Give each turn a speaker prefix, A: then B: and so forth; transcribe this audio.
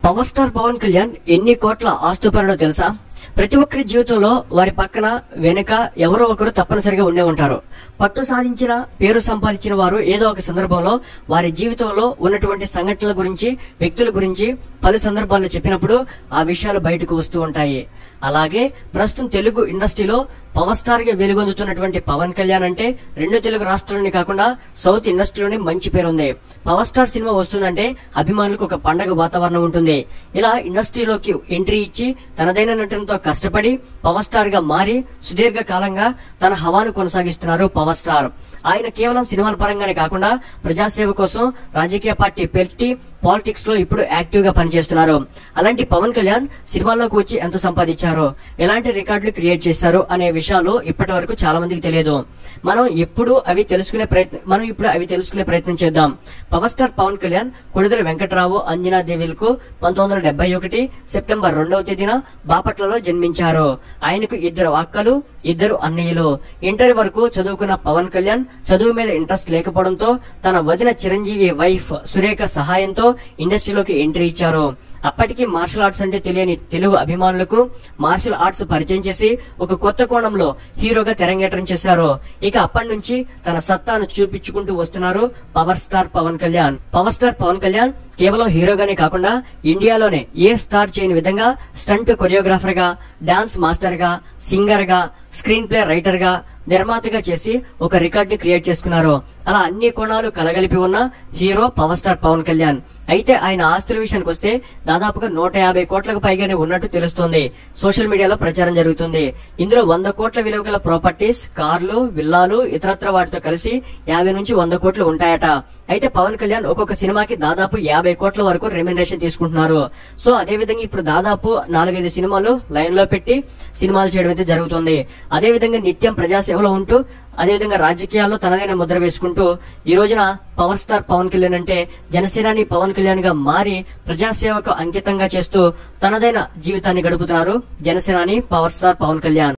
A: power star Pawan Kalyan ఎన్ని కోట్ల ఆస్తుపరుడో తెలుసా ప్రతి ఒక్కరి జీవితంలో వారి పక్కన వెనుక ఎవరో ఒకరు తప్పనిసరిగా ఉండే ఉంటారు పట్టు సాధించిన పేరు సంపాదించిన వారు ఏదో ఒక సందర్భంలో వారి జీవితంలో ఉన్నటువంటి సంఘటనల గురించి వ్యక్తుల గురించి పలు సందర్భాల్లో చెప్పినప్పుడు ఆ విషయాలు బయటకు వస్తూ ఉంటాయి అలాగే ప్రస్తుతం తెలుగు ఇండస్ట్రీలో పవర్ స్టార్ గా వెలుగొందుతున్నటువంటి పవన్ కళ్యాణ్ అంటే రెండు తెలుగు రాష్ట్రాలని కాకుండా సౌత్ ఇండస్ట్రీలోనే మంచి పేరు ఉంది పవర్ స్టార్ సినిమా వస్తుందంటే అభిమానులకు ఒక పండగ వాతావరణం ఉంటుంది ఇలా ఇండస్ట్రీలోకి ఎంట్రీ ఇచ్చి తనదైన నటనతో కష్టపడి పవర్ స్టార్ గా మారి సుదీర్ఘ కాలంగా తన హవాను కొనసాగిస్తున్నారు పవర్ స్టార్ ఆయన కేవలం సినిమాల పరంగానే కాకుండా ప్రజాసేవ కోసం రాజకీయ పార్టీ పెట్టి పాలిటిక్స్ లో ఇప్పుడు యాక్టివ్ గా పనిచేస్తున్నారు అలాంటి పవన్ కళ్యాణ్ సినిమాల్లోకి వచ్చి ఎంత సంపాదించారో ఎలాంటి రికార్డులు క్రియేట్ చేశారో అనే విషయాలు ఇప్పటి వరకు చాలా మందికి తెలియదు మనం ఎప్పుడు అవి తెలుసుకునే ప్రయత్నం మనం ఇప్పుడు అవి తెలుసుకునే ప్రయత్నం చేద్దాం పవర్ స్టార్ పవన్ కళ్యాణ్ కొడిదల వెంకటరావు అంజనా దేవిలకు పంతొమ్మిది వందల డెబ్బై ఒకటి సెప్టెంబర్ రెండవ తేదీన బాపట్లలో జన్మించారు ఆయనకు ఇద్దరు అక్కలు ఇద్దరు అన్నయ్యలు ఇంటర్ వరకు చదువుకున్న పవన్ కళ్యాణ్ చదువు మీద ఇంట్రెస్ట్ లేకపోవడంతో తన వదిన చిరంజీవి వైఫ్ సురేఖ సహాయంతో ఇండస్ట్రీలోకి ఎంట్రీ ఇచ్చారు అప్పటికి మార్షల్ ఆర్ట్స్ అంటే తెలియని తెలుగు అభిమానులకు మార్షల్ ఆర్ట్స్ పరిచయం చేసి ఒక కొత్త కోణంలో హీరోగా తెరంగేట్రం చేశారు ఇక అప్పటి నుంచి తన సత్తాను చూపించుకుంటూ వస్తున్నారు power star Pawan Kalyan power star Pawan Kalyan కేవలం హీరోగానే కాకుండా ఇండియాలోనే ఏ స్టార్ చేయని విధంగా స్టంట్ కొరియోగ్రాఫర్ గా డాన్స్ మాస్టర్ గా సింగర్ గా స్క్రీన్ ప్లే రైటర్ గా నిర్మాతగా చేసి ఒక రికార్డు క్రియేట్ చేసుకున్నారు అలా అన్ని కోణాలు కలగలిపి ఉన్న hero power star Pawan Kalyan అయితే ఆయన ఆస్తుల విషయానికి వస్తే దాదాపుగా నూట యాభై కోట్లకు పైగానే ఉన్నట్టు తెలుస్తోంది సోషల్ మీడియాలో ప్రచారం జరుగుతుంది ఇందులో వంద కోట్ల విలువ గల ప్రాపర్టీస్ కార్లు విల్లాలు ఇతరత్ర వాటితో కలిసి యాభై నుంచి వంద కోట్లు ఉంటాయట అయితే పవన్ కళ్యాణ్ ఒక్కొక్క సినిమాకి దాదాపు యాభై కోట్ల వరకు రెమ్యునరేషన్ తీసుకుంటున్నారు సో అదే విధంగా ఇప్పుడు దాదాపు నాలుగైదు సినిమాలు లైన్ లో పెట్టి సినిమాలు చేయడం అయితే జరుగుతుంది అదే విధంగా నిత్యం ప్రజాసేవలో ఉంటూ అదేవిధంగా రాజకీయాల్లో తనదైన ముద్ర వేసుకుంటూ ఈ రోజున పవర్ స్టార్ పవన్ కళ్యాణ్ అంటే జనసేనాని పవన్ కళ్యాణ్ గా మారి ప్రజాసేవకు అంకితంగా చేస్తూ తనదైన జీవితాన్ని గడుపుతున్నారు జనసేనాని పవర్ స్టార్ పవన్ కళ్యాణ్